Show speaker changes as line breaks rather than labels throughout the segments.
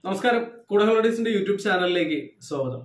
നമസ്കാരം കുടഹോളഡീസിന്റെ യൂട്യൂബ് ചാനലിലേക്ക് സ്വാഗതം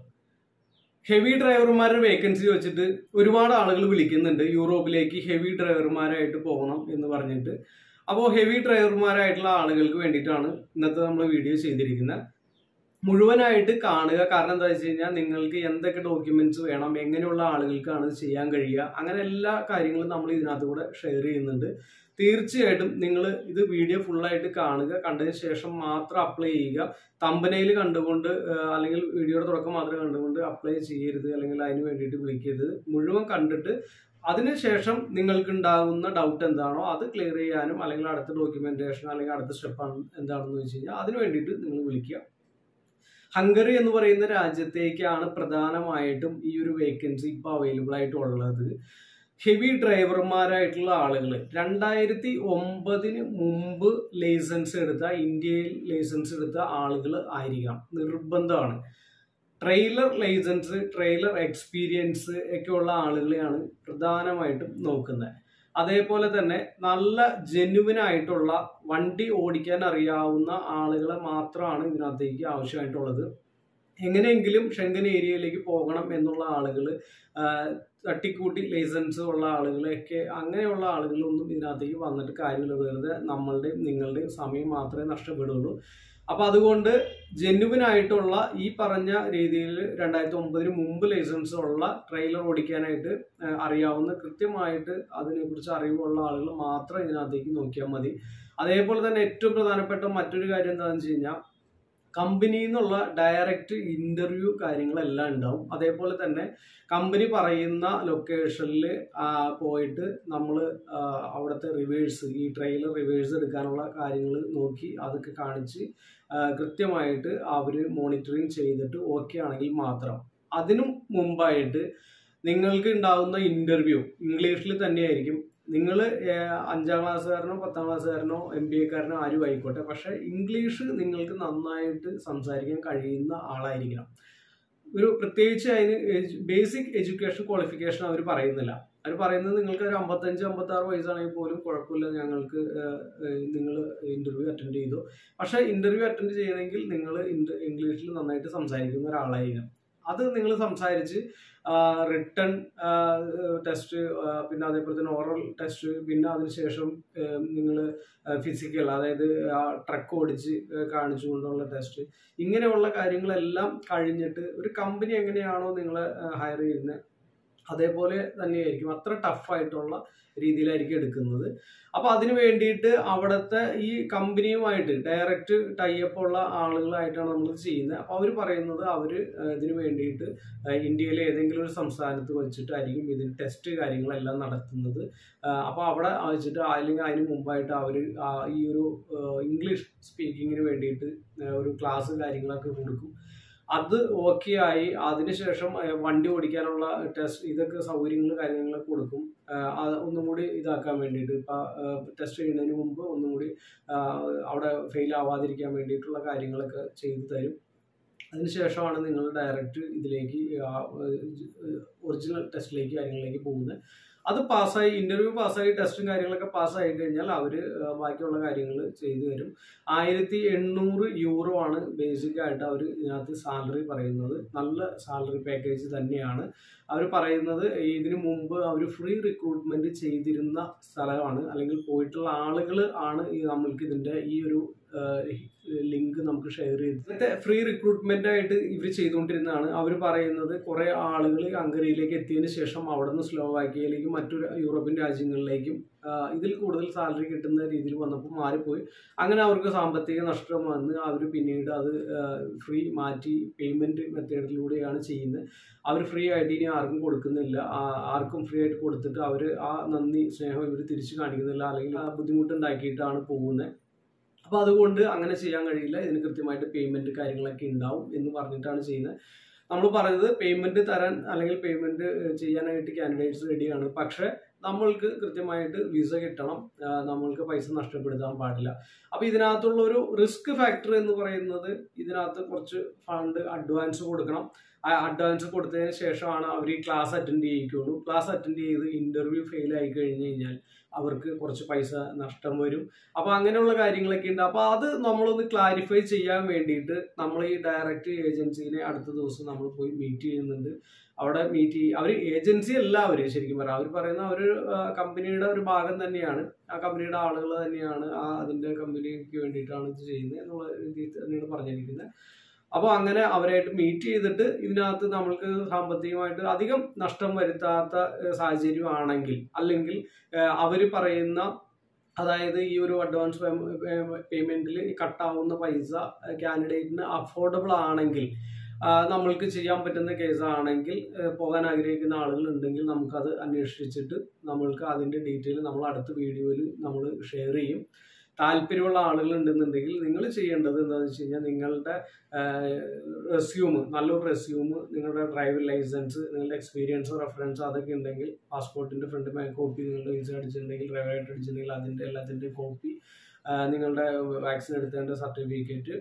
ഹെവി ഡ്രൈവർമാരുടെ വേക്കൻസി വെച്ചിട്ട് ഒരുപാട് ആളുകൾ വിളിക്കുന്നുണ്ട് യൂറോപ്പിലേക്ക് ഹെവി ഡ്രൈവർമാരായിട്ട് പോകണം എന്ന് പറഞ്ഞിട്ട് അപ്പോൾ ഹെവി ഡ്രൈവർമാരായിട്ടുള്ള ആളുകൾക്ക് വേണ്ടിയിട്ടാണ് ഇന്നത്തെ നമ്മൾ വീഡിയോ ചെയ്തിരിക്കുന്നത് മുഴുവനായിട്ട് കാണുക കാരണം എന്താ വെച്ച് കഴിഞ്ഞാൽ നിങ്ങൾക്ക് എന്തൊക്കെ ഡോക്യുമെന്റ്സ് വേണം എങ്ങനെയുള്ള ആളുകൾക്കാണ് ഇത് ചെയ്യാൻ കഴിയുക അങ്ങനെ എല്ലാ കാര്യങ്ങളും നമ്മൾ ഇതിനകത്ത് കൂടെ ഷെയർ ചെയ്യുന്നുണ്ട് തീർച്ചയായിട്ടും നിങ്ങൾ ഇത് വീഡിയോ ഫുള്ളായിട്ട് കാണുക കണ്ടതിന് ശേഷം മാത്രം അപ്ലൈ ചെയ്യുക തമ്പനയിൽ കണ്ടുകൊണ്ട് ആ, അല്ലെങ്കിൽ വീഡിയോയുടെ തുടക്കം മാത്രം കണ്ടുകൊണ്ട് അപ്ലൈ ചെയ്യരുത് അല്ലെങ്കിൽ അതിന് വേണ്ടിയിട്ട് വിളിക്കരുത് മുഴുവൻ കണ്ടിട്ട് അതിനുശേഷം നിങ്ങൾക്ക് ഉണ്ടാകുന്ന ഡൗട്ട് എന്താണോ അത് ക്ലിയർ ചെയ്യാനും അല്ലെങ്കിൽ അടുത്ത ഡോക്യുമെന്റേഷൻ അല്ലെങ്കിൽ അടുത്ത സ്റ്റെപ്പ് എന്താണെന്ന് വെച്ച് കഴിഞ്ഞാൽ അതിന് വേണ്ടിയിട്ട് നിങ്ങൾ വിളിക്കുക ഹംഗറി എന്ന് പറയുന്ന രാജ്യത്തേക്കാണ് പ്രധാനമായിട്ടും ഈ ഒരു വേക്കൻസി ഇപ്പോൾ അവൈലബിൾ ആയിട്ടുള്ളത് ഹെവി ഡ്രൈവർമാരായിട്ടുള്ള ആളുകൾ രണ്ടായിരത്തി ഒമ്പതിന് മുമ്പ് ലൈസൻസ് എടുത്ത ഇന്ത്യയിൽ ലൈസൻസ് എടുത്ത ആളുകൾ ആയിരിക്കണം നിർബന്ധമാണ് ട്രെയിലർ ലൈസൻസ് ട്രെയിലർ എക്സ്പീരിയൻസ് ഒക്കെ ഉള്ള ആളുകളെയാണ് പ്രധാനമായിട്ടും നോക്കുന്നത് അതേപോലെ തന്നെ നല്ല ജെന്യുവൻ ആയിട്ടുള്ള വണ്ടി ഓടിക്കാൻ അറിയാവുന്ന ആളുകളെ മാത്രമാണ് ഇതിനകത്തേക്ക് ആവശ്യമായിട്ടുള്ളത് എങ്ങനെയെങ്കിലും ഷെങ്കൻ ഏരിയയിലേക്ക് പോകണം എന്നുള്ള ആളുകൾ തട്ടിക്കൂട്ടി ലൈസൻസ് ഉള്ള ആളുകളെയൊക്കെ അങ്ങനെയുള്ള ആളുകളൊന്നും ഇതിനകത്തേക്ക് വന്നിട്ട് കാര്യമില്ല വെറുതെ നമ്മളുടെയും നിങ്ങളുടെയും സമയം മാത്രമേ നഷ്ടപ്പെടുള്ളൂ അപ്പൊ അതുകൊണ്ട് ജെന്യുവൻ ആയിട്ടുള്ള ഈ പറഞ്ഞ രീതിയിൽ രണ്ടായിരത്തി ഒമ്പതിന് മുമ്പ് ലൈസൻസ് ഉള്ള ട്രെയിലർ ഓടിക്കാനായിട്ട് ആ, അറിയാവുന്ന കൃത്യമായിട്ട് അതിനെക്കുറിച്ച് അറിവുള്ള ആളുകൾ മാത്രം ഇതിനകത്തേക്ക് നോക്കിയാൽ മതി അതേപോലെ തന്നെ ഏറ്റവും പ്രധാനപ്പെട്ട മറ്റൊരു കാര്യം എന്താണെന്ന് വെച്ച് കഴിഞ്ഞാൽ കമ്പനിയിൽ നിന്നുള്ള ഡയറക്റ്റ് ഇന്റർവ്യൂ കാര്യങ്ങളെല്ലാം ഉണ്ടാവും അതേപോലെ തന്നെ കമ്പനി പറയുന്ന ലൊക്കേഷനിൽ പോയിട്ട് നമ്മൾ അവിടുത്തെ റിവേഴ്സ് ഈ ട്രെയിലർ റിവേഴ്സ് എടുക്കാനുള്ള കാര്യങ്ങൾ നോക്കി അതൊക്കെ കാണിച്ച് ആ, കൃത്യമായിട്ട് അവർ മോണിറ്ററിങ് ചെയ്തിട്ട് ഓക്കെ ആണെങ്കിൽ മാത്രം അതിനും മുമ്പായിട്ട് നിങ്ങൾക്ക് ഉണ്ടാകുന്ന ഇന്റർവ്യൂ ഇംഗ്ലീഷിൽ തന്നെയായിരിക്കും നിങ്ങൾ അഞ്ചാം ക്ലാസ്സുകാരനോ പത്താം ക്ലാസ്സുകാരനോ എം ബി എക്കാരനോ ആരും ആയിക്കോട്ടെ പക്ഷെ ഇംഗ്ലീഷ് നിങ്ങൾക്ക് നന്നായിട്ട് സംസാരിക്കാൻ കഴിയുന്ന ആളായിരിക്കണം ഒരു പ്രത്യേകിച്ച് അതിന് ബേസിക് എഡ്യൂക്കേഷൻ ക്വാളിഫിക്കേഷൻ അവർ പറയുന്നില്ല അവർ പറയുന്നത് നിങ്ങൾക്ക് ഒരു അമ്പത്തഞ്ച് അമ്പത്തി ആറ് വയസ്സാണെങ്കിൽ പോലും കുഴപ്പമില്ല ഞങ്ങൾക്ക് നിങ്ങൾ ഇന്റർവ്യൂ അറ്റൻഡ് ചെയ്തു പക്ഷെ ഇന്റർവ്യൂ അറ്റൻഡ് ചെയ്യണമെങ്കിൽ നിങ്ങൾ ഇംഗ്ലീഷിൽ നന്നായിട്ട് സംസാരിക്കുന്ന ഒരാളായിരിക്കണം അത് നിങ്ങൾ സംസാരിച്ച് റിട്ടേൺ ടെസ്റ്റ് പിന്നെ അതേപോലെ തന്നെ ഓറൽ ടെസ്റ്റ് പിന്നെ അതിനുശേഷം നിങ്ങൾ ഫിസിക്കൽ അതായത് ട്രക്ക് ഓടിച്ച് ആ, കാണിച്ചുകൊണ്ടുള്ള ടെസ്റ്റ് ഇങ്ങനെയുള്ള കാര്യങ്ങളെല്ലാം കഴിഞ്ഞിട്ട് ഒരു കമ്പനി എങ്ങനെയാണോ നിങ്ങളെ ഹയർ ചെയ്യുന്നത് അതേപോലെ തന്നെയായിരിക്കും അത്ര ടഫായിട്ടുള്ള രീതിയിലായിരിക്കും എടുക്കുന്നത് അപ്പൊ അതിന് വേണ്ടിയിട്ട് അവിടുത്തെ ഈ കമ്പനിയുമായിട്ട് ഡയറക്റ്റ് ടൈപ്പ് ഉള്ള ആളുകളായിട്ടാണ് നമ്മൾ ചെയ്യുന്നത് അപ്പൊ അവർ പറയുന്നത് അവർ ഇതിന് വേണ്ടിയിട്ട് ആ, ഇന്ത്യയിലെ ഏതെങ്കിലും ഒരു സംസ്ഥാനത്ത് വെച്ചിട്ടായിരിക്കും ഇതിന് ടെസ്റ്റ് കാര്യങ്ങളെല്ലാം നടത്തുന്നത് ആ, അപ്പൊ അവിടെ വെച്ചിട്ട് അല്ലെങ്കിൽ അതിന് മുമ്പായിട്ട് അവർ ഈ ഒരു ആ, ഇംഗ്ലീഷ് സ്പീക്കിങ്ങിന് വേണ്ടിയിട്ട് ആ, ഒരു ക്ലാസ് കാര്യങ്ങളൊക്കെ കൊടുക്കും അത് ഓക്കെ ആയി അതിനുശേഷം ആ, വണ്ടി ഓടിക്കാനുള്ള ടെസ്റ്റ് ഇതൊക്കെ സൗകര്യങ്ങൾ കാര്യങ്ങളൊക്കെ കൊടുക്കും ആ, അത് ഒന്നും കൂടി ഇതാക്കാൻ വേണ്ടിയിട്ട് ഇപ്പൊ ടെസ്റ്റ് ചെയ്യുന്നതിന് മുമ്പ് ഒന്നും കൂടി ആ, അവിടെ ഫെയിൽ ആവാതിരിക്കാൻ വേണ്ടിയിട്ടുള്ള കാര്യങ്ങളൊക്കെ ചെയ്തു തരും അതിനുശേഷമാണ് നിങ്ങൾ ഡയറക്റ്റ് ഇതിലേക്ക് ഒറിജിനൽ ടെസ്റ്റിലേക്ക് കാര്യങ്ങളിലേക്ക് പോകുന്നത് അത് പാസ്സായി ഇന്റർവ്യൂ പാസ്സായി ടെസ്റ്റും കാര്യങ്ങളൊക്കെ പാസ്സായി കഴിഞ്ഞാൽ അവർ ബാക്കിയുള്ള കാര്യങ്ങൾ ചെയ്തു തരും ആയിരത്തി എണ്ണൂറ് യൂറോ ആണ് ബേസിക് ആയിട്ട് അവർ ഇതിനകത്ത് സാലറി പറയുന്നത് നല്ല സാലറി പാക്കേജ് തന്നെയാണ് അവർ പറയുന്നത് ഇതിനു മുമ്പ് അവർ ഫ്രീ റിക്രൂട്ട്മെന്റ് ചെയ്തിരുന്ന സ്ഥലമാണ് അല്ലെങ്കിൽ പോയിട്ടുള്ള ആളുകൾ ആണ് ഈ നമ്മൾക്ക് ഇതിന്റെ ഈ ഒരു ലിങ്ക് നമുക്ക് ഷെയർ ചെയ്ത് ഇന്നത്തെ ഫ്രീ റിക്രൂട്ട്മെന്റ് ആയിട്ട് ഇവർ ചെയ്തുകൊണ്ടിരുന്നതാണ് അവർ പറയുന്നത് കുറെ ആളുകൾ ഹംഗറിയിലേക്ക് എത്തിയതിനു ശേഷം അവിടെ നിന്ന് സ്ലോവാക്കിയയിലേക്കും മറ്റു യൂറോപ്യൻ രാജ്യങ്ങളിലേക്കും ആ, ഇതിൽ കൂടുതൽ സാലറി കിട്ടുന്ന രീതിയിൽ വന്നപ്പോൾ മാറിപ്പോയി അങ്ങനെ അവർക്ക് സാമ്പത്തിക നഷ്ടം വന്ന് അവർ പിന്നീട് അത് ഫ്രീ മാറ്റി പേയ്മെന്റ് മെത്തേഡിലൂടെയാണ് ചെയ്യുന്നത് അവർ ഫ്രീ ആയിട്ട് ഇനി ആർക്കും കൊടുക്കുന്നില്ല ആ- ആർക്കും ഫ്രീ ആയിട്ട് കൊടുത്തിട്ട് അവർ ആ നന്ദി സ്നേഹം ഇവർ തിരിച്ചു കാണിക്കുന്നില്ല അല്ലെങ്കിൽ ആ ബുദ്ധിമുട്ടുണ്ടാക്കിയിട്ടാണ് പോകുന്നത് അപ്പൊ അതുകൊണ്ട് അങ്ങനെ ചെയ്യാൻ കഴിയില്ല ഇതിന് കൃത്യമായിട്ട് പേയ്മെന്റ് കാര്യങ്ങളൊക്കെ ഉണ്ടാവും എന്ന് പറഞ്ഞിട്ടാണ് ചെയ്യുന്നത് നമ്മൾ പറഞ്ഞത് പേയ്മെന്റ് തരാൻ അല്ലെങ്കിൽ പേയ്മെന്റ് ചെയ്യാനായിട്ട് കാൻഡിഡേറ്റ്സ് റെഡിയാണ് പക്ഷെ നമ്മൾക്ക് കൃത്യമായിട്ട് വിസ കിട്ടണം ആ, നമ്മൾക്ക് പൈസ നഷ്ടപ്പെടുത്താൻ പാടില്ല അപ്പൊ ഇതിനകത്തുള്ള ഒരു റിസ്ക് ഫാക്ടർ എന്ന് പറയുന്നത് ഇതിനകത്ത് കുറച്ച് ഫണ്ട് അഡ്വാൻസ് കൊടുക്കണം അഡ്വാൻസ് കൊടുത്തതിന് ശേഷമാണ് അവർ ഈ ക്ലാസ് അറ്റൻഡ് ചെയ്യിക്കുള്ളൂ ക്ലാസ് അറ്റൻഡ് ചെയ്ത് ഇന്റർവ്യൂ ഫെയിൽ ആയി കഴിഞ്ഞ് കഴിഞ്ഞാൽ അവർക്ക് കുറച്ച് പൈസ നഷ്ടം വരും അപ്പോൾ അങ്ങനെയുള്ള കാര്യങ്ങളൊക്കെ ഉണ്ട് അപ്പോൾ അത് നമ്മളൊന്ന് ക്ലാരിഫൈ ചെയ്യാൻ വേണ്ടിയിട്ട് നമ്മൾ ഈ ഡയറക്റ്റ് ഏജൻസിനെ അടുത്ത ദിവസം നമ്മൾ പോയി മീറ്റ് ചെയ്യുന്നുണ്ട് അവിടെ മീറ്റ് ചെയ്യും അവർ ഏജൻസി അല്ല അവർ ശരിക്കും പറയാം അവർ പറയുന്ന ഒരു കമ്പനിയുടെ ഒരു ഭാഗം തന്നെയാണ് ആ കമ്പനിയുടെ ആളുകൾ തന്നെയാണ് ആ അതിൻ്റെ കമ്പനിക്ക് വേണ്ടിയിട്ടാണ് ഇത് ചെയ്യുന്നത് എന്നുള്ള രീതിയിൽ തന്നെയാണ് പറഞ്ഞിരിക്കുന്നത് അപ്പോൾ അങ്ങനെ അവരായിട്ട് മീറ്റ് ചെയ്തിട്ട് ഇതിനകത്ത് നമ്മൾക്ക് സാമ്പത്തികമായിട്ട് അധികം നഷ്ടം വരുത്താത്ത ഏഹ്, സാഹചര്യമാണെങ്കിൽ അല്ലെങ്കിൽ അവർ പറയുന്ന അതായത് ഈ ഒരു അഡ്വാൻസ് പേയ്മെന്റിൽ കട്ടാവുന്ന പൈസ കാൻഡിഡേറ്റിന് അഫോർഡബിൾ ആണെങ്കിൽ ആ, നമ്മൾക്ക് ചെയ്യാൻ പറ്റുന്ന കേസാണെങ്കിൽ ഏഹ്, പോകാൻ ആഗ്രഹിക്കുന്ന ആളുകൾ ഉണ്ടെങ്കിൽ നമുക്കത് അന്വേഷിച്ചിട്ട് നമ്മൾക്ക് അതിൻ്റെ ഡീറ്റെയിൽ നമ്മൾ അടുത്ത വീഡിയോയിൽ നമ്മൾ ഷെയർ ചെയ്യും താല്പര്യമുള്ള ആളുകൾ ഉണ്ടെന്നുണ്ടെങ്കിൽ നിങ്ങൾ ചെയ്യേണ്ടത് എന്താണെന്ന് വെച്ച് കഴിഞ്ഞാൽ നിങ്ങളുടെ റെസ്യൂം നല്ലൊരു റെസ്യൂം നിങ്ങളുടെ ഡ്രൈവിംഗ് ലൈസൻസ് നിങ്ങളുടെ എക്സ്പീരിയൻസ് റെഫറൻസ് അതൊക്കെ ഉണ്ടെങ്കിൽ പാസ്പോർട്ടിൻ്റെ ഫ്രണ്ട് കോപ്പി നിങ്ങളുടെ വിസ അടിച്ചിട്ടുണ്ടെങ്കിൽ ഡ്രൈവറായിട്ട് അടിച്ചിട്ടുണ്ടെങ്കിൽ അതിൻ്റെ എല്ലാത്തിൻ്റെയും കോപ്പി നിങ്ങളുടെ വാക്സിൻ എടുത്തതിൻ്റെ സർട്ടിഫിക്കറ്റ്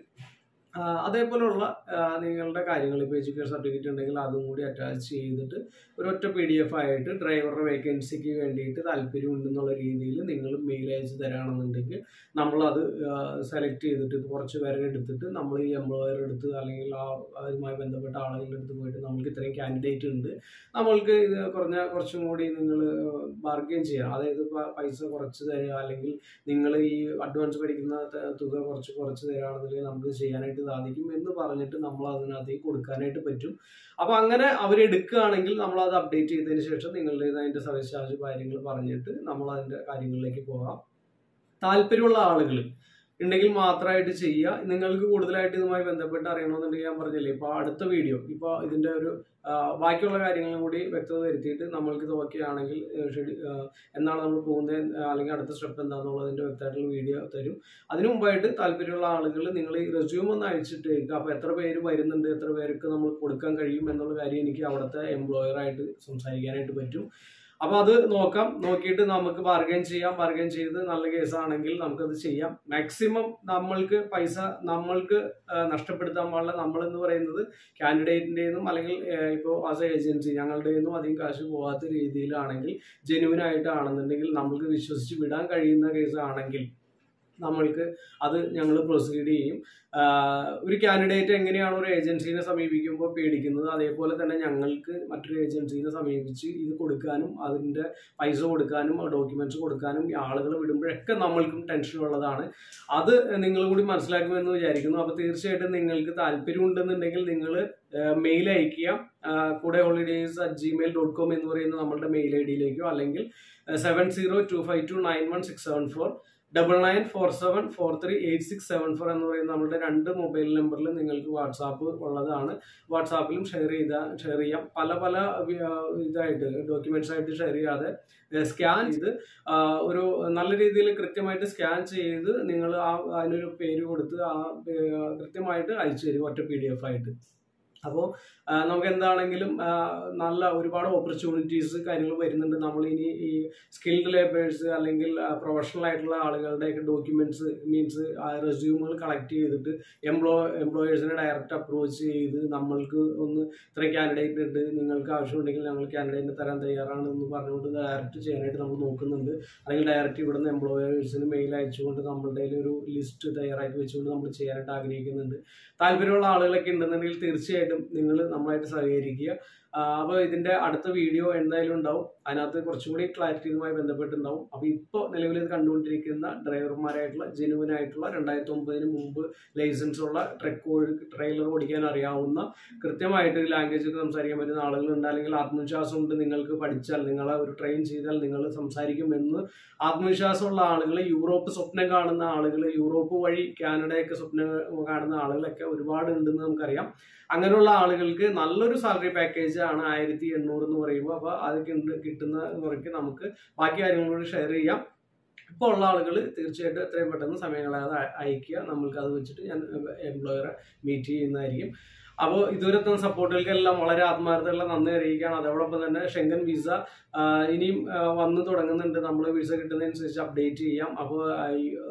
അതേപോലുള്ള ആ, നിങ്ങളുടെ കാര്യങ്ങൾ ഇപ്പോൾ എഡ്യൂക്കേഷൻ സർട്ടിഫിക്കറ്റ് ഉണ്ടെങ്കിൽ അതും കൂടി അറ്റാച്ച് ചെയ്തിട്ട് ഒരൊറ്റ പി ഡി എഫ് ആയിട്ട് ഡ്രൈവറുടെ വേക്കൻസിക്ക് വേണ്ടിയിട്ട് താല്പര്യം ഉണ്ടെന്നുള്ള രീതിയിൽ നിങ്ങൾ മെയിൽ അയച്ച് തരാണെന്നുണ്ടെങ്കിൽ നമ്മളത് സെലക്ട് ചെയ്തിട്ട് ഇപ്പോൾ കുറച്ച് പേരെ എടുത്തിട്ട് നമ്മൾ ഈ എംപ്ലോയർ എടുത്ത് അല്ലെങ്കിൽ ആ അതുമായി ബന്ധപ്പെട്ട ആളുകളുടെ അടുത്ത് പോയിട്ട് നമ്മൾക്ക് ഇത്രയും കാൻഡിഡേറ്റ് ഉണ്ട് നമ്മൾക്ക് ഇത് കുറഞ്ഞ കുറച്ചും കൂടി നിങ്ങൾ ബാർഗെയിൻ ചെയ്യാം അതായത് പ- പൈസ കുറച്ച് തരിക അല്ലെങ്കിൽ നിങ്ങൾ ഈ അഡ്വാൻസ് പഠിക്കുന്ന ത- തുക കുറച്ച് കുറച്ച് തരികയാണെന്നുണ്ടെങ്കിൽ നമുക്ക് ചെയ്യാനായിട്ട് സാധിക്കും എന്ന് പറഞ്ഞിട്ട് നമ്മൾ അതിനകത്തേക്ക് കൊടുക്കാനായിട്ട് പറ്റും അപ്പോൾ അങ്ങനെ അവരെടുക്കുകയാണെങ്കിൽ നമ്മൾ അത് അപ്ഡേറ്റ് ചെയ്തതിന് ശേഷം നിങ്ങളുടെ അതിൻ്റെ സർവീസ് ചാർജ് കാര്യങ്ങൾ പറഞ്ഞിട്ട് നമ്മൾ അതിൻ്റെ കാര്യങ്ങളിലേക്ക് പോകാം താല്പര്യമുള്ള ആളുകൾ ഉണ്ടെങ്കിൽ മാത്രമായിട്ട് ചെയ്യുക നിങ്ങൾക്ക് കൂടുതലായിട്ട് ഇതുമായി ബന്ധപ്പെട്ട് അറിയണമെന്നുണ്ടെങ്കിൽ ഞാൻ പറഞ്ഞില്ലേ ഇപ്പോൾ അടുത്ത വീഡിയോ ഇപ്പോൾ ഇതിൻ്റെ ഒരു ആ, ബാക്കിയുള്ള കാര്യങ്ങളും കൂടി വ്യക്തത വരുത്തിയിട്ട് നമ്മൾക്ക് ഇത് ഓക്കെ ആണെങ്കിൽ ഏ, ഷെഡ്യൂ ആ, എന്നാണ് നമ്മൾ പോകുന്നത് ആ, അല്ലെങ്കിൽ അടുത്ത സ്റ്റെപ്പ് എന്താണെന്നുള്ളതിൻ്റെ വ്യക്തമായിട്ടുള്ള വീഡിയോ തരും അതിനു മുമ്പായിട്ട് താല്പര്യമുള്ള ആളുകൾ നിങ്ങൾ ഈ റെസ്യൂം ഒന്ന് അയച്ചിട്ടേക്കുക അപ്പോൾ എത്ര പേര് വരുന്നുണ്ട് എത്ര പേർക്ക് നമ്മൾ കൊടുക്കാൻ കഴിയും എന്നുള്ള കാര്യം എനിക്ക് അവിടുത്തെ എംപ്ലോയറായിട്ട് സംസാരിക്കാനായിട്ട് പറ്റും അപ്പോൾ അത് നോക്കാം നോക്കിയിട്ട് നമുക്ക് ബാർഗൈൻ ചെയ്യാം ബാർഗൈൻ ചെയ്ത് നല്ല കേസാണെങ്കിൽ നമുക്കത് ചെയ്യാം മാക്സിമം നമ്മൾക്ക് പൈസ നമ്മൾക്ക് ആ, നഷ്ടപ്പെടുത്താൻ പാടില്ല നമ്മളെന്ന് പറയുന്നത് കാൻഡിഡേറ്റിൻ്റെ നിന്നും അല്ലെങ്കിൽ ഇപ്പോൾ ആസ് എ ഏജൻസി ഞങ്ങളുടെ നിന്നും അധികം കാശ് പോകാത്ത രീതിയിലാണെങ്കിൽ ജെനുവിൻ ആയിട്ടാണെന്നുണ്ടെങ്കിൽ നമ്മൾക്ക് വിശ്വസിച്ച് വിടാൻ കഴിയുന്ന കേസാണെങ്കിൽ നമ്മൾക്ക് അത് ഞങ്ങൾ പ്രൊസീഡ് ചെയ്യും ആഹ് ഒരു കാൻഡിഡേറ്റ് എങ്ങനെയാണ് ഒരു ഏജൻസീനെ സമീപിക്കുമ്പോൾ പേടിക്കുന്നത് അതേപോലെ തന്നെ ഞങ്ങൾക്ക് മറ്റൊരു ഏജൻസീനെ സമീപിച്ച് ഇത് കൊടുക്കാനും അതിൻ്റെ പൈസ കൊടുക്കാനും ഡോക്യുമെന്റ്സ് കൊടുക്കാനും ഈ ആളുകൾ വിടുമ്പോഴൊക്കെ നമ്മൾക്കും ടെൻഷൻ ഉള്ളതാണ് അത് നിങ്ങൾ കൂടി മനസ്സിലാക്കുമെന്ന് വിചാരിക്കുന്നു അപ്പോൾ തീർച്ചയായിട്ടും നിങ്ങൾക്ക് താല്പര്യം ഉണ്ടെന്നുണ്ടെങ്കിൽ നിങ്ങൾ മെയിൽ അയക്കുക ആഹ് കൂടെ holidays at gmail dot com എന്ന് പറയുന്ന നമ്മളുടെ മെയിൽ ഐ ഡിയിലേക്കോ അല്ലെങ്കിൽ seven zero two five two nine one six seven four double nine four seven four three eight six seven four എന്ന് പറയുന്ന നമ്മുടെ രണ്ട് മൊബൈൽ നമ്പറിൽ നിങ്ങൾക്ക് വാട്സാപ്പ് ഉള്ളതാണ് വാട്സാപ്പിലും ഷെയർ ചെയ്ത ഷെയർ ചെയ്യാം പല പല വി- ആ, ഇതായിട്ട് ഡോക്യുമെന്റ്സ് ആയിട്ട് ഷെയർ ചെയ്യാതെ സ്കാൻ ചെയ്ത് ആ, ഒരു നല്ല രീതിയിൽ കൃത്യമായിട്ട് സ്കാൻ ചെയ്ത് നിങ്ങൾ ആ അതിനൊരു പേര് കൊടുത്ത് ആ പേ- കൃത്യമായിട്ട് അയച്ചു തരും ഒറ്റ പി ഡി എഫ് ആയിട്ട് അപ്പോൾ നമുക്ക് എന്താണെങ്കിലും ആ, നല്ല ഒരുപാട് ഓപ്പർച്യൂണിറ്റീസ് കാര്യങ്ങൾ വരുന്നുണ്ട് നമ്മൾ ഇനി ഈ സ്കിൽഡ് ലേബേഴ്സ് അല്ലെങ്കിൽ പ്രൊഫഷണൽ ആയിട്ടുള്ള ആളുകളുടെയൊക്കെ ഡോക്യുമെന്റ്സ് മീൻസ് റെസ്യൂമുകൾ കളക്ട് ചെയ്തിട്ട് എംപ്ലോ എംപ്ലോയേഴ്സിനെ ഡയറക്റ്റ് അപ്രോച്ച് ചെയ്ത് നമ്മൾക്ക് ഒന്ന് ഇത്ര കാൻഡിഡേറ്റ് ഉണ്ട് നിങ്ങൾക്ക് ആവശ്യമുണ്ടെങ്കിൽ ഞങ്ങൾ കാൻഡിഡേറ്റിനെ തരാൻ തയ്യാറാണ് എന്ന് പറഞ്ഞുകൊണ്ട് ഡയറക്റ്റ് ചെയ്യാനായിട്ട് നമ്മൾ നോക്കുന്നുണ്ട് അല്ലെങ്കിൽ ഡയറക്റ്റ് ഇവിടുന്ന് എംപ്ലോയേഴ്സിന് മെയിൽ അയച്ചുകൊണ്ട് നമ്മളുടെ കയ്യിൽ ഒരു ലിസ്റ്റ് തയ്യാറാക്കി വെച്ചുകൊണ്ട് നമ്മൾ ചെയ്യാനായിട്ട് ആഗ്രഹിക്കുന്നുണ്ട് താല്പര്യമുള്ള ആളുകളൊക്കെ ഉണ്ടെന്നുണ്ടെങ്കിൽ തീർച്ചയായിട്ടും നിങ്ങൾ നമ്മളായിട്ട് സഹകരിക്കുക അപ്പോൾ ഇതിൻ്റെ അടുത്ത വീഡിയോ എന്തായാലും ഉണ്ടാവും അതിനകത്ത് കുറച്ചും കൂടി ക്ലാരിറ്റി ഇതുമായി ബന്ധപ്പെട്ടുണ്ടാവും അപ്പോൾ ഇപ്പോൾ നിലവിൽ ഇത് കണ്ടുകൊണ്ടിരിക്കുന്ന ഡ്രൈവർമാരായിട്ടുള്ള ജെനുവൻ ആയിട്ടുള്ള രണ്ടായിരത്തി ഒമ്പതിന് മുമ്പ് ലൈസൻസ് ഉള്ള ട്രക്ക് ട്രെയിലർ ഓടിക്കാൻ അറിയാവുന്ന കൃത്യമായിട്ട് ലാംഗ്വേജ് ഒക്കെ സംസാരിക്കാൻ പറ്റുന്ന ആളുകളുണ്ട് അല്ലെങ്കിൽ ആത്മവിശ്വാസം ഉണ്ട് നിങ്ങൾക്ക് പഠിച്ചാൽ നിങ്ങളെ ഒരു ട്രെയിൻ ചെയ്താൽ നിങ്ങൾ സംസാരിക്കുമെന്ന് ആത്മവിശ്വാസമുള്ള ആളുകൾ യൂറോപ്പ് സ്വപ്നം കാണുന്ന ആളുകൾ യൂറോപ്പ് വഴി കാനഡയൊക്കെ സ്വപ്നം കാണുന്ന ആളുകളൊക്കെ ഒരുപാട് ഉണ്ടെന്ന് നമുക്കറിയാം അങ്ങനെയുള്ള ആളുകൾക്ക് നല്ലൊരു സാലറി പാക്കേജ് ആണ് ആയിരത്തി എണ്ണൂറ് എന്ന് പറയുമ്പോൾ അപ്പോൾ അത് കിണ്ട്- കിട്ടുന്ന മുറയ്ക്ക് നമുക്ക് ബാക്കി കാര്യങ്ങളോട് ഷെയർ ചെയ്യാം ഇപ്പോൾ ഉള്ള ആളുകൾ തീർച്ചയായിട്ടും എത്രയും പെട്ടെന്ന് സമയങ്ങളാതെ അയ- അയക്കുക നമ്മൾക്ക് അത് വെച്ചിട്ട് ഞാൻ എംപ്ലോയറെ മീറ്റ് ചെയ്യുന്നതായിരിക്കും അപ്പോൾ ഇതുവരെ തന്ന സപ്പോർട്ടുകൾക്കെല്ലാം വളരെ ആത്മാർത്ഥമുള്ള നന്ദി അറിയിക്കുകയാണ് അതോടൊപ്പം തന്നെ ഷെങ്കൻ വിസ ഇനിയും ആ, വന്ന് തുടങ്ങുന്നുണ്ട് നമ്മൾ വിസ കിട്ടുന്നതനുസരിച്ച് അപ്ഡേറ്റ് ചെയ്യാം അപ്പോൾ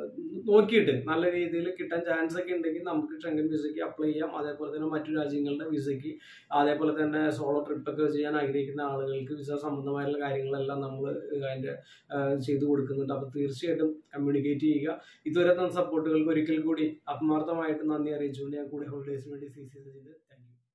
നോക്കിയിട്ട് നല്ല രീതിയിൽ കിട്ടാൻ ചാൻസ് ഒക്കെ ഉണ്ടെങ്കിൽ നമുക്ക് ഷെങ്കൻ വിസയ്ക്ക് അപ്ലൈ ചെയ്യാം അതേപോലെ തന്നെ മറ്റു രാജ്യങ്ങളുടെ വിസയ്ക്ക് അതേപോലെ തന്നെ സോളോ ട്രിപ്പൊക്കെ ചെയ്യാൻ ആഗ്രഹിക്കുന്ന ആളുകൾക്ക് വിസ സംബന്ധമായുള്ള കാര്യങ്ങളെല്ലാം നമ്മൾ അതിൻ്റെ ചെയ്തു കൊടുക്കുന്നുണ്ട് അപ്പോൾ തീർച്ചയായിട്ടും കമ്മ്യൂണിക്കേറ്റ് ചെയ്യുക ഇതുവരെ തന്ന സപ്പോർട്ടുകൾക്ക് ഒരിക്കൽ കൂടി ആത്മാർത്ഥമായിട്ട് നന്ദി അറിയിച്ചുകൊണ്ട് ഞാൻ കൂടെ ഹോളിഡേസിന് വേണ്ടി സി സി താങ്ക് യു